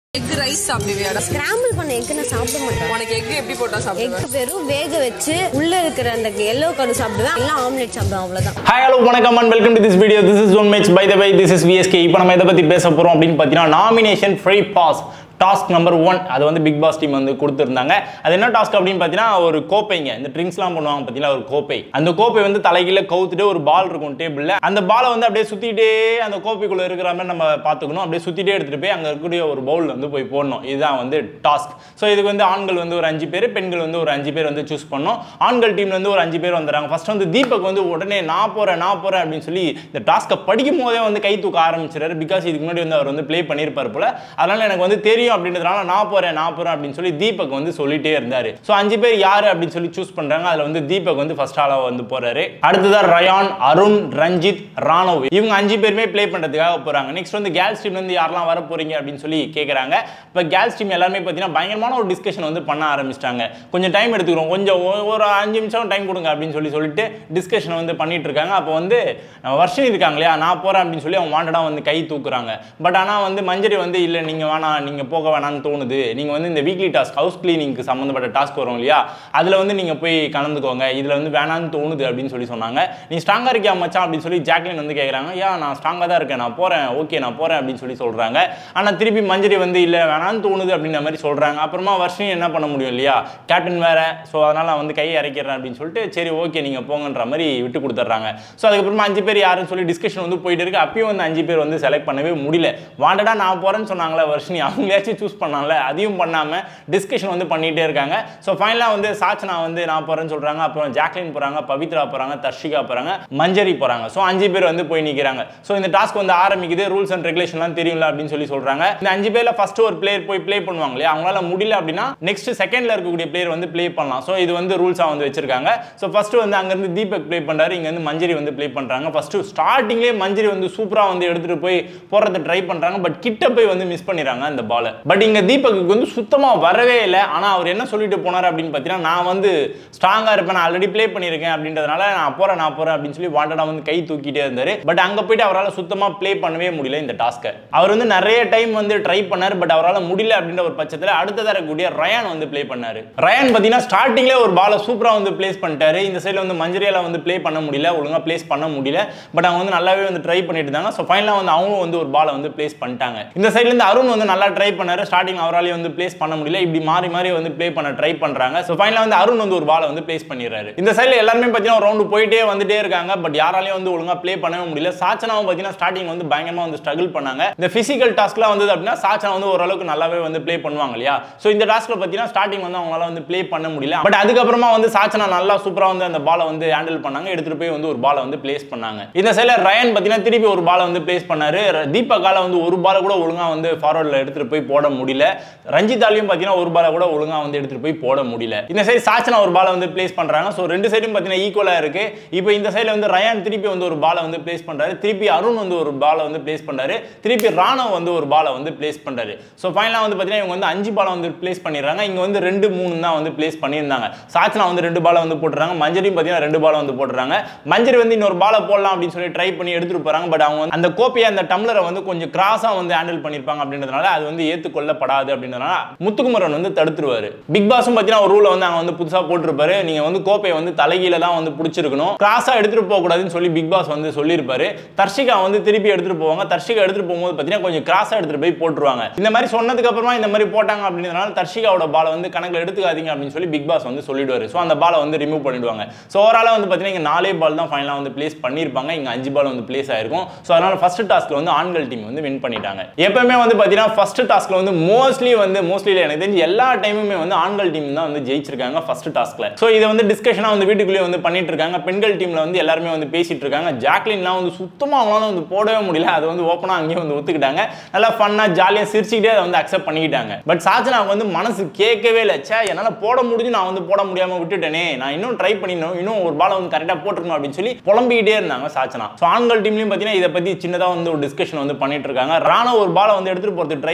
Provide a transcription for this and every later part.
Egg rice சாப்பிடுவியாடா scramble பண்ண egg நான் சாப்பிட மாட்டேன் உனக்கு எக் எப்படி போட்டா சாப்பிடுவேன் எக் வெறும் வேக வச்சு உள்ள இருக்கிற அந்த எல்லோ கரு சாப்பிடுவேன் எல்லாம் ஆம்லெட் சாப்பிடுவேன் அவ்வளவுதான் ஹாய் ஹலோ வணக்கம் and welcome to this video this is one max by the by this is VSK இப்போ நம்ம எதை பற்றி பேச போகிறோம் அப்படின்னு பார்த்தீங்கன்னா nomination free pass task number one அது வந்து பிக் பாஸ் டீம் வந்து கொடுத்துருந்தாங்க அது என்ன டாஸ்க் அப்படின்னு பார்த்தீங்கன்னா ஒரு கோப்பைங்க இந்த ட்ரிங்க்ஸ்லாம் பண்ணுவாங்க பார்த்தீங்கன்னா ஒரு கோப்பை அந்த கோப்பை வந்து தலைகீழ கவுத்துட்டு ஒரு பால் இருக்கும் டேபிளில் அந்த பாலை வந்து அப்படியே சுற்றிட்டே அந்த கோப்பைக்குள்ளே இருக்கிற மாதிரி நம்ம பார்த்துக்கணும் அப்படியே சுற்றிட்டே எடுத்துகிட்டு போய் அங்கே இருக்கக்கூடிய ஒரு பவுல் வந்து போய் போடணும் இதுதான் வந்து டாஸ்க் ஸோ இதுக்கு வந்து ஆண்கள் வந்து ஒரு அஞ்சு பேர் பெண்கள் வந்து ஒரு அஞ்சு பேர் வந்து சூஸ் பண்ணோம் ஆண்கள் டீம்ல இருந்து ஒரு அஞ்சு பேர் வந்துடுறாங்க ஃபர்ஸ்ட் வந்து தீபக் வந்து உடனே நான் போறேன் நான் போறேன் அப்படின்னு சொல்லி இந்த டாஸ்க்கை படிக்கும் போதே வந்து கை தூக்க ஆரம்பிச்சிடாரு பிகாஸ் இதுக்கு முன்னாடி வந்து அவர் வந்து ப்ளே பண்ணியிருப்பார் போல அதனால எனக்கு வந்து தெரியும் அப்படின்றதுனால நான் போறேன் நான் போறேன் அப்படின்னு சொல்லி தீபக் வந்து சொல்லிட்டே இருந்தாரு ஸோ அஞ்சு பேர் யாரு அப்படின்னு சொல்லி சூஸ் பண்றாங்க அதுல வந்து தீபக் வந்து ஃபர்ஸ்ட் ஆளா வந்து போறாரு அடுத்ததா ரயான் அருண் ரஞ்சித் ராணவ் இவங்க அஞ்சு பேருமே ப்ளே பண்றதுக்காக போறாங்க நெக்ஸ்ட் வந்து கேர்ள்ஸ் டீம்ல இருந்து யாரெல்லாம் வர போறீங்க அப்படின்னு சொல்லி கேட்கறாங்க இப்போ கேர்ள்ஸ் டீம் எல்லாருமே பார்த்தீங்கன்னா பயங்கரமான ஒரு டிஸ்கஷன் வந்து பண்ண ஆரம்பிச்சிட்டாங்க கொஞ்சம் டைம் எடுத்துக்கிறோம் கொஞ்சம் ஒ- ஒரு அஞ்சு நிமிஷம் டைம் கொடுங்க அப்படின்னு சொல்லி சொல்லிட்டு டிஸ்கஷன் வந்து பண்ணிட்டு இருக்காங்க அப்போ வந்து நம்ம வர்ஷினி இருக்காங்க இல்லையா நான் போறேன் அப்படின்னு சொல்லி அவங்க வாண்டடா வந்து கை தூக்குறாங்க பட் ஆனால் வந்து மஞ்சரி வந்து இல்லை நீங்க வேணாம் நீங்க போக வேணாம்னு தோணுது நீங்க வந்து இந்த வீக்லி டாஸ்க் ஹவுஸ் கிளீனிங்க்கு சம்மந்தப்பட்ட டாஸ்க் வரும் இல்லையா அதுல வந்து நீங்க போய் கலந்துக்கோங்க இதுல வந்து வேணாம்னு தோணுது அப்படின்னு சொல்லி சொன்னாங்க நீ ஸ்ட்ராங்கா இருக்கியா மச்சான் அப்படின்னு சொல்லி ஜாக்லின் வந்து கேட்குறாங்க யா நான் ஸ்ட்ராங்கா தான் இருக்கேன் நான் போறேன் ஓகே நான் போறேன் அப்படின்னு சொல்லி சொல்றாங்க ஆனா திருப்பி மஞ்சரி வந்து இல்லை வேணாம்னு தோணுது அப்படின்ற மாதிரி சொல்றாங்க அப்புறமா வர்ஷினி என்ன பண்ண முடியும் இல்லையா கேப்டன் வேற ஸோ அதனால நான் வந்து கையை இறக்கிறேன் அப்படின்னு சொல்லிட்டு சரி ஓகே நீங்க போங்கன்ற மாதிரி விட்டு கொடுத்துட்றாங்க ஸோ அதுக்கப்புறமா அஞ்சு பேர் யாருன்னு சொல்லி டிஸ்கஷன் வந்து போயிட்டு இருக்கு அப்பயும் வந்து அஞ்சு பேர் வந்து செலக்ட் பண்ணவே முடியல வாண்டடா நான் போறேன்னு சொன்னாங்களே வர்ஷினி அவங்களாச்சும் சூஸ் பண்ணாங்கல்ல அதையும் பண்ணாம டிஸ்கஷன் வந்து பண்ணிட்டே இருக்காங்க ஸோ ஃபைனலாக வந்து சாச்சனா வந்து நான் போறேன்னு சொல்றாங்க அப்புறம் ஜாக்லின் போறாங்க பவித்ரா போறாங்க தர்ஷிகா போறாங்க மஞ்சரி போறாங்க ஸோ அஞ்சு பேர் வந்து போய் நிற்கிறாங்க ஸோ இந்த டாஸ்க் வந்து ஆரம்பிக்குது ரூல்ஸ் அண்ட் ரெகுலேஷன்லாம் தெரியும்ல அப்படின்னு சொல்லி சொல்றாங்க இந்த அஞ்சு பேர்ல ஃபர்ஸ்ட் ஒரு பிளேயர் போய் ப்ளே பண்ணுவாங்க இல்லையா அவங்களால முடியல அப்படின்னா நெக்ஸ்ட் செகண்ட்ல இருக்கக்கூடிய பிளேயர் வந்து ப்ளே பண்ணலாம் ஸோ இது வந்து ரூல்ஸாக வந்து வச்சிருக்காங்க ஸோ ஃபர்ஸ்ட் வந்து அங்கேருந்து தீபக் ப்ளே பண்றாரு இங்க வந்து மஞ்சரி வந்து ப்ளே பண்றாங்க ஃபர்ஸ்ட் ஸ்டார்டிங்லேயே மஞ்சரி வந்து சூப்பரா வந்து எடுத்துட்டு போய் போறதை ட்ரை பண்றாங்க பட் கிட்ட போய் வந்து மிஸ் பண்ணிடுறாங்க அந்த பாலை பட் இங்க தீபக்கு வந்து சுத்தமா வரவே இல்லை ஆனா அவர் என்ன சொல்லிட்டு போனார் அப்படின்னு பார்த்தீங்கன்னா நான் வந்து ஸ்ட்ராங்கா இருப்பேன் நான் ஆல்ரெடி ப்ளே பண்ணியிருக்கேன் அப்படின்றதுனால நான் போறேன் நான் போறேன் அப்படின்னு சொல்லி வாண்டடா வந்து கை தூக்கிட்டே இருந்தாரு பட் அங்க போயிட்டு அவரால் சுத்தமா ப்ளே பண்ணவே முடியல இந்த டாஸ்க்கை அவர் வந்து நிறைய டைம் வந்து ட்ரை பண்ணார் பட் அவரால் முடியல அப்படின்ற ஒரு பட்சத்தில் அடுத்ததாக இருக்கக்கூடிய ரயான் வந்து ப்ளே பண்ணாரு ரயான் பார்த்தீங்கன்னா ஸ்டார்டிங்ல ஒரு பாலை சூப்பரா வந்து பிளேஸ் பண்ணிட்டாரு இந்த சைடில் வந்து மஞ்சரியால வந்து ப்ளே பண்ண முடியல ஒழுங்கா பிளேஸ் பண்ண முடியல பட் அவங்க வந்து நல்லாவே வந்து ட்ரை பண்ணிட்டு இருந்தாங்க ஸோ ஃபைனலாக வந்து அவங்களும் வந்து ஒரு பாலை வந்து பிளேஸ் பண்ணிட்டாங்க இந்த சைடுல இருந்து அருண் வந்து நல்லா ட்ரை பண்ணாரு ஸ்டார்டிங் அவராலையும் வந்து பிளேஸ் பண்ண முடியல இப்படி மாறி மாறி வந்து ப்ளே பண்ண ட்ரை பண்றாங்க ஸோ ஃபைனலாக வந்து அருண் வந்து ஒரு பாலை வந்து பிளேஸ் பண்ணிடுறாரு இந்த சைடில் எல்லாருமே பார்த்தீங்கன்னா ரவுண்டு போயிட்டே வந்துட்டே இருக்காங்க பட் யாராலையும் வந்து ஒழுங்கா ப்ளே பண்ணவே முடியல சாச்சனாவும் பார்த்தீங்கன்னா ஸ்டார்டிங் வந்து பயங்கரமா வந்து ஸ்ட்ரகிள் பண்ணாங்க இந்த பிசிக்கல் டாஸ்க்லாம் வந்தது அப்படின்னா சாச்சனா வந்து ஓரளவுக்கு நல்லாவே வந்து ப்ளே பண்ணுவாங்க இல்லையா ஸோ இந்த டாஸ்க்ல பார்த்தீங்கன்னா ஸ்டார்டிங் வந்து அவங்களால வந்து ப்ளே பண்ண முடியல பட் அதுக்கப்புறமா வந்து சாச்சனா நல்லா சூப்பரா வந்து அந்த பாலை வந்து ஹேண்டில் பண்ணாங்க எடுத்துட்டு போய் வந்து ஒரு பாலை வந்து பிளேஸ் பண்ணாங்க இந்த சைடில் ரயன் பார்த்தீங்கன்னா திருப்பி ஒரு பாலை வந்து பிளேஸ் பண்ணாரு ர- தீபக்கால வந்து ஒரு பாலை கூட ஒழுங்கா வந்து ஃபார்வர்டில் எடுத்துட்டு போய் போட முடியல ரஞ்சிதாலையும் பார்த்தீங்கன்னா ஒரு பாலை கூட ஒழுங்கா வந்து எடுத்துட்டு போய் போட முடியல இந்த சைடு சாச்சனா ஒரு பாலை வந்து பிளேஸ் பண்றாங்க ஸோ ரெண்டு சைடும் பார்த்தீங்கன்னா ஈக்குவலா இருக்கு இப்போ இந்த சைடில் வந்து ரயான் திருப்பி வந்து ஒரு பாலை வந்து பிளேஸ் பண்றாரு திருப்பி அருண் வந்து ஒரு பாலை வந்து பிளேஸ் பண்றாரு திருப்பி ராணவ் வந்து ஒரு பாலை வந்து பிளேஸ் பண்றாரு ஸோ ஃபைனலாக வந்து பார்த்தீங்கன்னா இவங்க வந்து அஞ்சு பாலை வந்து பிளேஸ் பண்ணிடுறாங்க இங்க வந்து ரெண்டு மூணு தான் வந்து பிளேஸ் பண்ணியிருந்தாங்க சாச்சனா வந்து ரெண்டு பாலை வந்து போட்டுறாங்க மஞ்சரியும் பார்த்தீங்கன்னா ரெண்டு பாலை வந்து போட்டுறாங்க மஞ்சரி வந்து இன்னொரு பாலை போடலாம் அப்படின்னு சொல்லி ட்ரை பண்ணி எடுத்துட்டு போறாங்க பட் அவங்க வந்து அந்த கோப்பையை அந்த டம்ளரை வந்து கொஞ்சம் கிராஸா வந்து ஹேண்டில் பண்ணிருப்பாங்க அப்படின்றதுனால அது வந்து ஏத்துக்கொள்ளப்படாது அப்படின்றதுனால முத்துக்குமரன் வந்து தடுத்துருவாரு பிக் பாஸும் பார்த்தீங்கன்னா ஒரு ரூலை வந்து அங்க வந்து புதுசா போட்டிருப்பாரு நீங்க வந்து கோப்பையை வந்து தலைகீழ தான் வந்து பிடிச்சிருக்கணும் கிராஸா எடுத்துட்டு போக கூடாதுன்னு சொல்லி பிக் பாஸ் வந்து சொல்லியிருப்பாரு தர்ஷிகா வந்து திருப்பி எடுத்துட்டு போவாங்க தர்ஷிகா எடுத்துட்டு போகும்போது பார்த்தீங்கன்னா கொஞ்சம் கிராஸா எடுத்துட்டு போய் போட்டுருவாங்க இந்த மாதிரி சொன்னதுக்கு அப்புறமா இந்த மாதிரி போட்டாங்க அப்படின்றதுனால தர்ஷிகாவோட பாலை வந்து கணக்கில் எடுத்துக்காதீங்க அப்படின்னு சொல்லி பிக் பாஸ் வந்து சொல்லிடுவாரு ஸோ அந்த பாலை வந்து ரிமூவ் பண்ணிடுவாங்க ஸோ ஓவராலாக வந்து பார்த்தீங்கன்னா இங்க நாலே பால் தான் ஃபைனலாக வந்து பிளேஸ் பண்ணியிருப்பாங்க இங்க அஞ்சு பால் வந்து பிளேஸ் ஆயிருக்கும் ஸோ அதனால ஃபர்ஸ்ட் டாஸ்க்ல வந்து ஆண்கள் டீம் வந்து வின் பண்ணிட்டாங்க எப்பவுமே வந்து பார்த்தீங்கன்னா ஃபர்ஸ்ட் டாஸ்க்ல வந்து மோஸ்ட்லி வந்து மோஸ்ட்லி எனக்கு தெரிஞ்சு எல்லா டைமுமே வந்து ஆண்கள் டீம் தான் வந்து ஜெயிச்சிருக்காங்க ஃபர்ஸ்ட் டாஸ்க்ல ஸோ இதை வந்து டிஸ்கஷனாக வந்து வீட்டுக்குள்ளேயே வந்து பண்ணிட்டு இருக்காங்க பெண்கள் டீம்ல வந்து எல்லாருமே வந்து பேசிட்டு இருக்காங்க ஜாக்லின்லாம் வந்து சுத்தமாக அவங்களால வந்து போடவே முடியல அது வந்து ஓப்பனாக அங்கேயே வந்து ஒத்துக்கிட்டாங்க நல்லா ஃபன்னாக ஜாலியாக சிரிச்சுக்கிட்டே அதை வந்து அக்செப்ட் பண்ணிக்கிட்டாங்க பட் சாச்சனாவுக்கு வந்து மனசு கேட்கவே இல்லை ச்சே என்னால் போட முடிஞ்சு நான் வந்து போட முடியாமல் விட்டுட்டேனே நான் இன்னும் ட்ரை பண்ணிடணும் இன்னும் ஒரு பாலை வந்து கரெக்டாக போட்டுருக்கணும் அப்படின்னு சொல்லி புலம்பிக்கிட்டே இருந்தாங்க சாச்சனா ஸோ ஆண்கள் டீம்லையும் பார்த்தீங்கன்னா இதை பற்றி சின்னதாக வந்து ஒரு டிஸ்கஷன் வந்து பண்ணிட்டு இருக்காங்க ராணா ஒரு பாலை வந்து எடுத்துட்டு போகிறது ட்ரை பண்ணாரு அவர்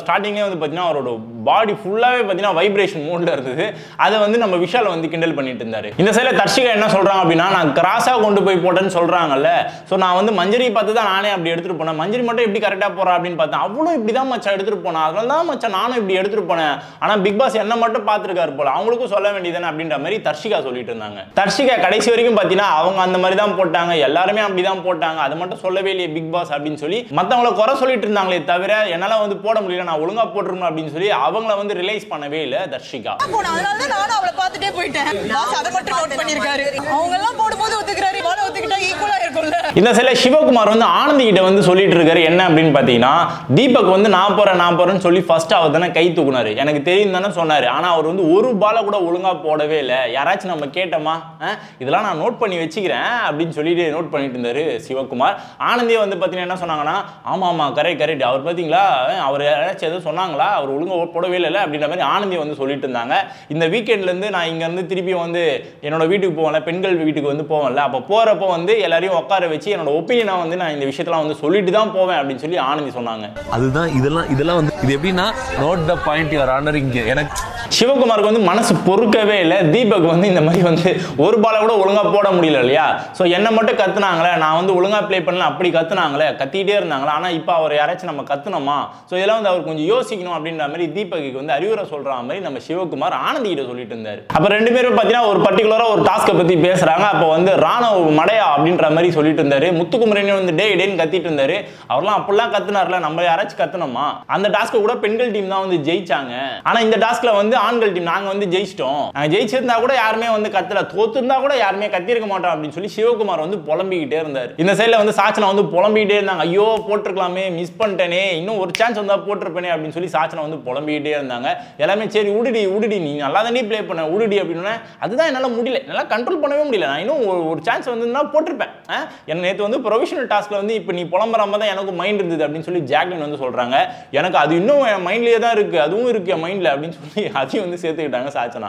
ஸ்டார்டிங்கே வந்து பார்த்தீங்கன்னா அவரோட பாடி ஃபுல்லாகவே பார்த்தீங்கன்னா வைப்ரேஷன் மூடில் இருந்தது அதை வந்து நம்ம விஷால் வந்து கிண்டல் பண்ணிட்டு இருந்தாரு இந்த சைடில் தர்ஷிகா என்ன சொல்கிறாங்க அப்படின்னா நான் கிராஸாக கொண்டு போய் போட்டேன்னு சொல்கிறாங்கல்ல ஸோ நான் வந்து மஞ்சரி பார்த்து தான் நானே அப்படி எடுத்துகிட்டு போனேன் மஞ்சரி மட்டும் எப்படி கரெக்டாக போகிறா அப்படின்னு பார்த்தேன் அவ்வளோ இப்படி தான் மச்சான் எடுத்துகிட்டு போனேன் அதனால தான் மச்சான் நானும் இப்படி எடுத்துகிட்டு போனேன் ஆனால் பிக் பாஸ் என்ன மட்டும் பார்த்துருக்காரு போல அவங்களுக்கும் சொல்ல வேண்டியதானே அப்படின்ற மாதிரி தர்ஷிகா சொல்லிட்டு இருந்தாங்க தர்ஷிகா கடைசி வரைக்கும் பார்த்தீங்கன்னா அவங்க அந்த மாதிரி தான் போட்டாங்க எல்லாருமே அப்படி தான் போட்டாங்க அதை மட்டும் சொல்லவே இல்லையே பிக் பாஸ் அப்படின்னு சொல்லி மற்றவங்கள குறை சொல்லிட்டு இருந்தாங்களே தவிர என்னால் வந்து போட முடியல நான் ஒழுங்காக போட்டுருணும் அப்படின்னு சொல்லி அவங்கள வந்து ரிலைஸ் பண்ணவே இல்லை தர்ஷிகா போன அதனால தான் நானும் அவளை பார்த்துட்டே போயிட்டேன் பாஸ் அதை மட்டும் நோட் பண்ணிருக்காரு அவங்க எல்லாம் போடும்போது ஒத்துக்கிறாரு இவளை ஒத்துக்கிட்டா ஈக்குவலா இருக்கும்ல இந்த சில சிவகுமார் வந்து ஆனந்தி கிட்ட வந்து சொல்லிட்டு இருக்காரு என்ன அப்படின்னு பார்த்தீங்கன்னா தீபக் வந்து நான் போறேன் நான் போறேன்னு சொல்லி ஃபர்ஸ்ட் அவர் தானே கை தூக்குனாரு எனக்கு தெரியும் தானே சொன்னாரு ஆனா அவர் வந்து ஒரு பால கூட ஒழுங்கா போடவே இல்லை யாராச்சும் நம்ம கேட்டோமா அஹ், இதெல்லாம் நான் நோட் பண்ணி வச்சுக்கிறேன் அப்படின்னு சொல்லிட்டு நோட் பண்ணிட்டு இருந்தாரு சிவகுமார் ஆனந்தியே வந்து பார்த்தீங்கன்னா என்ன சொன்னாங்கன்னா ஆமா ஆமா கரெக்ட் கரெக்ட் அவர் பார்த்தீங்களா அஹ், அவர் யாராச்சும் எதுவும் சொன்னாங்களா அவர் ஒழுங்கா போடவே இல்லை அப்படின்ற மாதிரி ஆனந்தி வந்து சொல்லிட்டு இருந்தாங்க இந்த வீக்கெண்ட்ல இருந்து நான் இங்க இருந்து திருப்பி வந்து என்னோட வீட்டுக்கு போவேன்ல பெண்கள் வீட்டுக்கு வந்து போவேன்ல அப்போ போறப்போ வந்து எல்லாரையும் உட்கார வச்சு என்னோட ஒப்பீனியனை வந்து நான் இந்த விஷயத்தெல்லாம் வந்து சொல்லிட்டு தான் போவேன் அப்படின்னு சொல்லி ஆனந்தி சொன்னாங்க அதுதான் இதெல்லாம் இதெல்லாம் வந்து இது எப்படின்னா note the point your honour இங்க எனக்கு சிவகுமாருக்கு வந்து மனசு பொறுக்கவே இல்லை தீபக் வந்து இந்த மாதிரி வந்து ஒரு பாலை கூட ஒழுங்கா போட முடியல இல்லையா ஸோ என்னை மட்டும் கத்துனாங்களே நான் வந்து ஒழுங்கா ப்ளே பண்ணல அப்படி கத்துனாங்களே கத்திட்டே இருந்தாங்களே ஆனா இப்போ அவர் யாராச்சும் நம்ம கத்துனோமா ஸோ இதெல்லாம் வந்து அவர் கொஞ்சம் யோசிக்கணும் அப்படின்ற மாதிரி தீபக்கு வந்து அறிவுரை சொல்ற மாதிரி நம்ம சிவகுமார் ஆனந்தி கிட்ட சொல்லிட்டு இருந்தாரு அப்ப ரெண்டு பேரும் பார்த்தீங்கன்னா ஒரு பர்டிகுலரா ஒரு டாஸ்க்கை பத்தி பேசுறாங்க அப்போ வந்து ராணுவ மடையா அப்படின்ற மாதிரி சொல்லிட்டு இருந்தாரு முத்துக்குமரன் வந்து டே டேன்னு கத்திட்டு இருந்தாரு அவர்லாம் அப்படிலாம் கத்துனார்ல நம்ம யாராச்சும் கத்துனோமா அந்த டாஸ்க்கை கூட பெண்கள் டீம் தான் வந்து ஜெயிச்சாங்க ஆனா இந்த டாஸ்க்ல வந்து ஆண்கள் டீம் நாங்க வந்து ஜெயிச்சிட்டோம் நாங்க ஜெயிச்சிருந்தா கூட யாருமே வந்து கத்தல தோத்துருந்தா கூட யாருமே கத்திருக்க மாட்டோம் அப்படின்னு சொல்லி சிவகுமார் வந்து புலம்பிக்கிட்டே இருந்தார் இந்த சைடுல வந்து சாச்சனா வந்து புலம்பிக்கிட்டே இருந்தாங்க ஐயோ போட்டிருக்கலாமே மிஸ் பண்ணிட்டேனே இன்னும் ஒரு சான்ஸ் வந்தா போட்டிருப்பேனே அப்படின்னு சொல்லி சாச்சனா வந்து புலம்பிக்கிட்டே இருந்தாங்க எல்லாமே சரி உடுடி உடுடி நீ நல்லா தானே ப்ளே பண்ண உடுடி அப்படின்னு அதுதான் என்னால முடியல என்னால கண்ட்ரோல் பண்ணவே முடியல நான் இன்னும் ஒரு- ஒரு சான்ஸ் வந்திருந்தா போட்டிருப்பேன் ஆ? என்ன நேற்று வந்து ப்ரொஃபஷனல் டாஸ்க்ல வந்து இப்போ நீ புலம்புறாம தான் எனக்கு மைண்ட் இருந்தது அப்படின்னு சொல்லி ஜாக்லின் வந்து சொல்றாங்க எனக்கு அது இன்னும் என் மைண்ட்லயே தான் இருக்கு அதுவும் இருக்கு என் மைண்ட்ல அப்படின்னு சொல்லி அதையும் வந்து சேர்த்துக்கிட்டாங்க சாச்சனா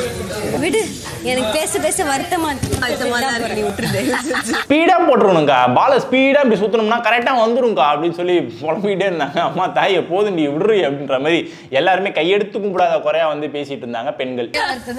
விடு எனக்கு பேச பேச வருத்தமா நீ விட்டுருது ஸ்பீடா போட்டுருணுங்க்கா பாலை ஸ்பீடா இப்படி சுத்தணும்னா கரெக்டா வந்துரும்க்கா அப்படின்னு சொல்லி புலம்பிக்கிட்டே இருந்தாங்க அம்மா தாயை போதும் நீ விடுறி அப்படின்ற மாதிரி எல்லாருமே கையெடுத்து கும்பிடாத குறையா வந்து பேசிட்டு இருந்தாங்க பெண்கள்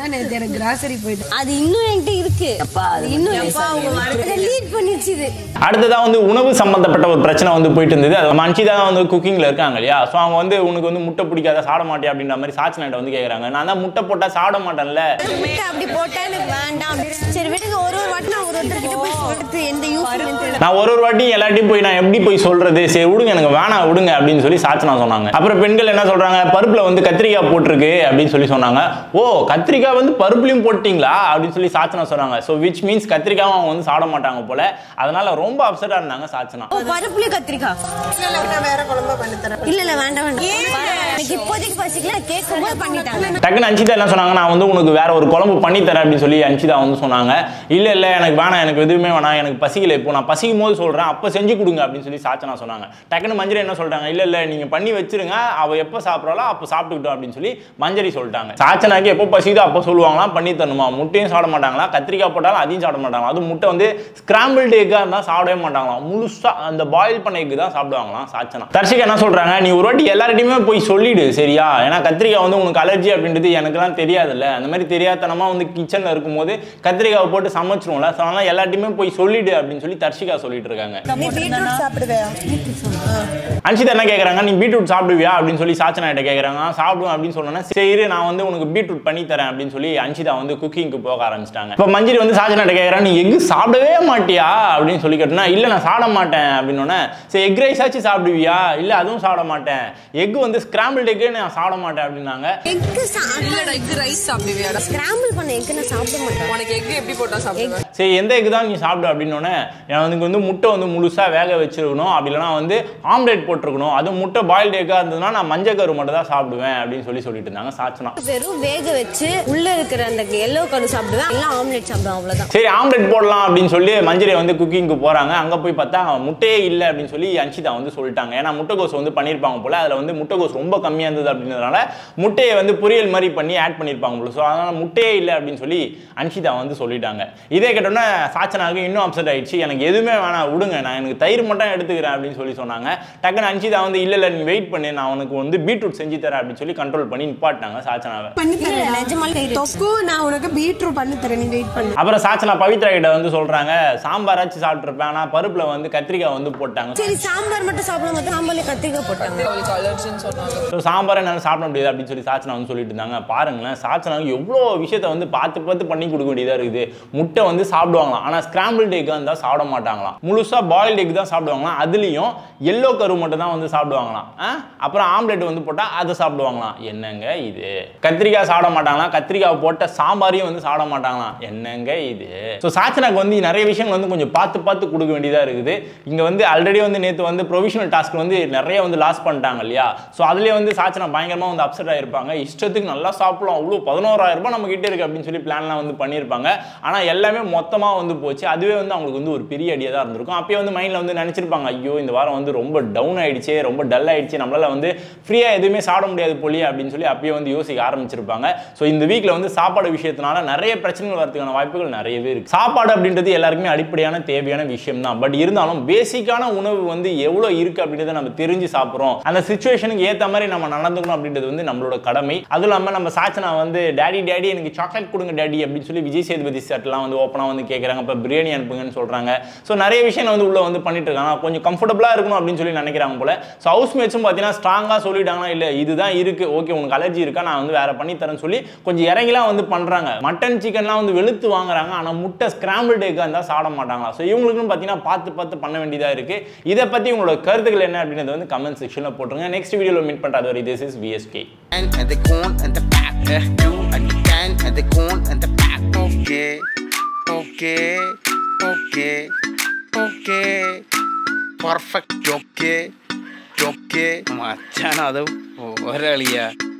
அது இன்னும் என்கிட்ட இருக்கு அது இன்னும் லீட் பண்ணிடுச்சு இது அடுத்ததா வந்து உணவு சம்பந்தப்பட்ட ஒரு பிரச்சனை வந்து போயிட்டு இருந்தது அது மன்ஷிதா தான் வந்து குக்கிங்ல இருக்காங்க இல்லையா ஸோ அவங்க வந்து உனக்கு வந்து முட்டை பிடிக்காத சாப்பிட மாட்டியா அப்படின்ற மாதிரி சாச்சனாட்ட வந்து கேக்குறாங்க நான் தான் முட்டை போட்டா சாப்பிட மாட்டேன்ல முட்டை அப்படி போட்டா எனக்கு வேண்டாம் சரி விடுங்க ஒரு ஒரு வாட்டி நான் ஒரு ஒருத்தர் கிட்ட போய் சொல்றது எந்த யூஸ் நான் ஒரு ஒரு வாட்டி எல்லாத்தையும் போய் நான் எப்படி போய் சொல்றது சரி விடுங்க எனக்கு வேணாம் விடுங்க அப்படின்னு சொல்லி சாச்சனா சொன்னாங்க அப்புறம் பெண்கள் என்ன சொல்றாங்க பருப்புல வந்து கத்திரிக்காய் போட்டிருக்கு அப்படின்னு சொல்லி சொன்னாங்க ஓ கத்திரிக்காய் வந்து பருப்புலையும் போட்டிங்களா அப்படின்னு சொல்லி சாச்சனா சொன்னாங்க ஸோ விச் மீன்ஸ் கத்திரிக்காவும் அவங்க வந்து சாப்பிட மாட்டாங்க போல அதனால ரொம்ப அப்செட்டா இருந்தாங்க சாச்சனா ஓ பருப்புலயே கத்திரிக்காய் வேற குழம்பு பண்ணி தரேன் இல்ல இல்ல வேண்டாம் வேண்டாம் எனக்கு இப்போதைக்கு பசிக்கல கேட்கும் போது பண்ணிட்டாங்க டக்குன்னு அன்சிதா என்ன சொன்னாங்க நான் வந்து உனக்கு வேற ஒரு குழம்பு பண்ணி தரேன் அப்படின்னு சொல்லி அன்சிதா வந்து சொன்னாங்க இல்ல இல்ல எனக்கு வேணாம் எனக்கு எதுவுமே வேணாம் எனக்கு பசிக்கல இப்போ நான் பசிக்கும் போது சொல்றேன் அப்ப செஞ்சு கொடுங்க அப்படின்னு சொல்லி சாச்சனா சொன்னாங்க டக்குன்னு மஞ்சரி என்ன சொல்றாங்க இல்ல இல்ல நீங்க பண்ணி வச்சிருங்க அவ எப்ப சாப்பிடறாளோ அப்ப சாப்பிட்டுக்கிட்டோம் அப்படின்னு சொல்லி மஞ்சரி சொல்லிட்டாங்க சாச்சனாக்கு எப்போ பசிக்குதோ அப்போ சொல்லுவாங்களாம் பண்ணி தரணுமா முட்டையும் சாப்பிட மாட்டாங்களா கத்திரிக்காய் போட்டாலும் அதையும் சாப்பிட மாட்டாங்களா அது முட்டை வந்து ஸ்கிராம்பிள்டு எக்காக இருந்தால் சாப்பிடவே மாட்டாங்களாம் முழுசா அந்த பாயில் பண்ண எக்கு தான் சாப்பிடுவாங்களாம் சாச்சனா தர்ஷிகா என்ன சொல்றாங்க நீ ஒரு வாட்டி எல்லார்ட்டையுமே போய் சொல்லிடு சரியா ஏன்னா கத்திரிக்காய் வந்து உனக்கு அலர்ஜி அப்படின்றது எனக்குலாம் தெரியாதுல்ல அந்த மாதிரி தெரியாதனமா வந்து கிச்சன்ல இருக்கும்போது கத்திரிக்காவை போட்டு சமைச்சிருவோம்ல ஸோ அதனால எல்லார்ட்டையுமே போய் சொல்லிடு அப்படின்னு சொல்லி தர்ஷிகா சொல்லிட்டு இருக்காங்க நீ பீட்ரூட் சாப்பிடுவேன் அன்ஷிதா என்ன கேட்குறாங்க நீ பீட்ரூட் சாப்பிடுவியா அப்படின்னு சொல்லி சாச்சனா கிட்ட கேட்குறாங்க சாப்பிடுவேன் அப்படின்னு சொன்னோன்னா சரி நான் வந்து உனக்கு பீட்ரூட் பண்ணி தரேன் அப்படின்னு சொல்லி அன்ஷிதா வந்து குக்கிங்க்கு போக ஆரம்பிச்சிட்டாங்க இப்போ மஞ்சரி வந்து சாச்சனா கிட்ட கேட்குறாங்க நீ எக் சாப்பிடவே மாட்டியா அப்படின்னு சொல்லி கேட்டோன்னா இல்லை நான் சாப்பிட மாட்டேன் அப்படின்னோடனே சரி எக் ரைஸ் ஆச்சு சாப்பிடுவியா இல்லை அதுவும் சாப்பிட மாட்டேன் எக் வந்து ஸ்கிராம்பிள் எக்கு நான் சாப்பிட மாட்டேன் அப்படின்னாங்க எக்கு இல்லடா எக் ரைஸ் சாப்பிடுவியாடா ஸ்கிராம்பிள் பண்ண எக்கு நான் சாப்பிட மாட்டேன் உனக்கு எக் எப்படி போட்டா சாப்பிடுவேன் சரி எந்த எக் தான் நீ சாப்பிடு அப்படின்னோடனே எனக்கு வந்து முட்டை வந்து முழுசா வேக வச்சிருக்கணும் அப்படி இல்லைனா வந்து ஆம்லேட் போட்டிருக்கணும் அதுவும் முட்டை பாயில்டு எக்காக இருந்ததுன்னா நான் மஞ்சள் கரு மட்டும் தான் சாப்பிடுவேன் அப்படின்னு சொல்லி சொல்லிட்டு இருந்தாங்க சாச்சனா வெறும் வேக வச்சு உள்ள இருக்கிற அந்த எல்லோ கரு சாப்பிடுவேன் எல்லாம் ஆம்லெட் சாப்பிடுவேன் அவ்வளவுதான் சரி ஆம்லெட் போடலாம் அப்படின்னு சொல்லி மஞ்சரி வந்து குக்கிங்க்கு போறாங்க அங்க போய் பார்த்தா முட்டையே இல்லை அப்படின்னு சொல்லி அன்ஷிதா வந்து சொல்லிட்டாங்க ஏன்னா முட்டைகோஸ் வந்து பண்ணியிருப்பாங்க போல அதுல வந்து முட்டைகோஸ் ரொம்ப கம்மியா இருந்தது அப்படின்றதுனால முட்டையை வந்து பொரியல் மாதிரி பண்ணி ஆட் பண்ணியிருப்பாங்க போல ஸோ அதனால முட்டையே இல்லை அப்படின்னு சொல்லி அன்ஷிதா வந்து சொல்லிட்டாங்க இதே கேட்டோன்னே சாச்சனாவுக்கு இன்னும் அப்செட் ஆயிடுச்சு எனக்கு எதுவுமே வேணாம் விடுங்க நான் எனக்கு தயிர் மட்டும் எடுத்துக்கிறேன் அப்படின்னு சொல்லி சொன்னாங்க டக்குன்னு அன்ஷிதா வந்து இல்ல இல்ல நீ வெயிட் பண்ணு பண்ணு நான் உனக்கு வந்து பீட்ரூட் செஞ்சு தரேன் அப்படின்னு சொல்லி கண்ட்ரோல் பண்ணி நிப்பாட்டினாங்க சாச்சனாவை பண்ணி தரேன் நிஜமாலே தொக்கு நான் உனக்கு பீட்ரூட் பண்ணி தரேன் நீ வெயிட் பண்ணு அப்புறம் சாச்சனா பவித்ரா கிட்ட வந்து சொல்றாங்க சாம்பாராச்சும் சாப்பிட்டுருப்பேன் ஆனா பருப்புல வந்து கத்திரிக்காய் வந்து போட்டாங்க சரி சாம்பார் மட்டும் சாப்பிட மாட்டோம் சாம்பார்ல கத்திரிக்காய் போட்டாங்க அவளுக்கு அலர்ஜின்னு சொன்னாங்க ஸோ சாம்பாரை என்னால் சாப்பிட முடியாது அப்படின்னு சொல்லி சாச்சனா வந்து சொல்லிட்டு இருந்தாங்க பாருங்களேன் சாச்சனா எவ்வளோ விஷயத்த வந்து பார்த்து பார்த்து பண்ணி கொடுக்க வேண்டியதாக இருக்குது முட்டை வந்து சாப்பிடுவாங்களாம் ஆனால் ஸ்கிராம்பிள் எக் இருந்தால் சாப்பிட மாட்டாங்களாம் முழுசாக பாயில்டு எக் தான் சாப்பிடுவாங்களாம் அதுலேயும் எல்லோ கரு மட்டும் தான் வந்து சாப்பிடுவாங்களாம் ஆ? அப்புறம் ஆம்லெட் வந்து போட்டால் அதை சாப்பிடுவாங்களாம் என்னங்க இது கத்திரிக்காய் சாப்பிட மாட்டாங்களாம் கத்திரிக்காய் போட்ட சாம்பாரையும் வந்து சாப்பிட மாட்டாங்களாம் என்னங்க இது ஸோ சாச்சனாக்கு வந்து நிறைய விஷயங்கள் வந்து கொஞ்சம் பார்த்து பார்த்து கொடுக்க வேண்டியதாக இருக்குது இங்கே வந்து ஆல்ரெடி வந்து நேற்று வந்து ப்ரொவிஷனல் டாஸ்க் வந்து நிறைய வந்து லாஸ் பண்ணிட்டாங்க இல்லையா ஸோ அதுலேயே வந்து சாச்சனா பயங்கரமாக வந்து அப்செட் ஆகிருப்பாங்க இஷ்டத்துக்கு நல்லா சாப்பிடலாம் அவ்வளோ பதினோராயிரம் ரூபாய் நம்ம கிட்ட இருக்கு அப்படின்னு சொல்லி பிளான்லாம் வந்து பண்ணியிருப்பாங்க ஆனால் எல்லாமே மொத்தமாக வந்து போச்சு அதுவே வந்து அவங்களுக்கு வந்து ஒரு பெரிய ஐடியா தான் இருந்திருக்கும் அப்பயே வந்து மைண்டில் வந்து நினச்சிருப்பாங்க ஐயோ இந்த வாரம் வந்து ரொம்ப டவுன் ஆயிடுச்சு ரொம்ப டல் ஆயிடுச்சு நம்மளால வந்து ஃப்ரீயாக எதுவுமே சாப்பிட முடியாது போலியே அப்படின்னு சொல்லி அப்பயே வந்து யோசிக்க ஆரம்பிச்சிருப்பாங்க ஸோ இந்த வீக்கில் வந்து சாப்பாடு விஷயத்தினால நிறைய பிரச்சனைகள் வரதுக்கான வாய்ப்புகள் நிறையவே இருக்கு சாப்பாடு அப்படின்றது எல்லாருக்குமே அடிப்படையான தேவையான விஷயம் தான் பட் இருந்தாலும் பேசிக்கான உணவு வந்து எவ்வளோ இருக்கு அப்படின்றத நம்ம தெரிஞ்சு சாப்பிட்றோம் அந்த சுச்சுவேஷனுக்கு ஏற்ற மாதிரி நம்ம நடந்துக்கணும் அப்படின்றது வந்து நம்மளோட கடமை அதுவும் இல்லாமல் நம்ம சாச்சனா வந்து டேடி டேடி எனக்கு சாக்லேட் கொடுங்க டேடி அப்படின்னு சொல்லி விஜய் சேதுபதி செட்லாம் வந்து ஓப்பனாக வந்து கேட்குறாங்க இப்போ பிரியாணி அனுப்புங்கன்னு சொல்கிறாங்க ஸோ நிறைய விஷயம் வந்து உள்ள வந்து பண்ணிட்டு இருக்காங்க கொஞ்சம் கம்ஃபர்டபுளாக இருக்கணும் அப்படின்னு சொல்லி நினைக்கிறாங்க போல ஸோ ஹவுஸ் மேட்சும் பார்த்தீங்கன்னா ஸ்ட்ராங்காக சொல்லிட்டாங்கன்னா இல்லை இதுதான் இருக்கு ஓகே உனக்கு அலர்ஜி இருக்கா நான் வந்து வேற பண்ணி தரேன்னு சொல்லி கொஞ்சம் இறங்கிலாம் வந்து பண்ணுறாங்க மட்டன் சிக்கன்லாம் வந்து வெளுத்து வாங்குறாங்க ஆனால் முட்டை ஸ்கிராம்பிள் எக்காக இருந்தால் சாப்பிட மாட்டாங்களா ஸோ இவங்களுக்கும் பார்த்தீங்கன்னா பார்த்து பார்த்து பண்ண வேண்டியதாக இருக்கு இதை பற்றி உங்களோட கருத்துக்கள் என்ன அப்படின்றத வந்து கமெண்ட் செக்ஷனில் போட்டுருங்க நெக்ஸ்ட் வீடியோவில் மீட் பண்ணுறது வரை this is VSK and the corn and the back. Uh, you and the can and the corn and the back. Okay, okay, okay, okay. Perfect. Okay, okay. മച്ചാൻ അത് ഒരളിയ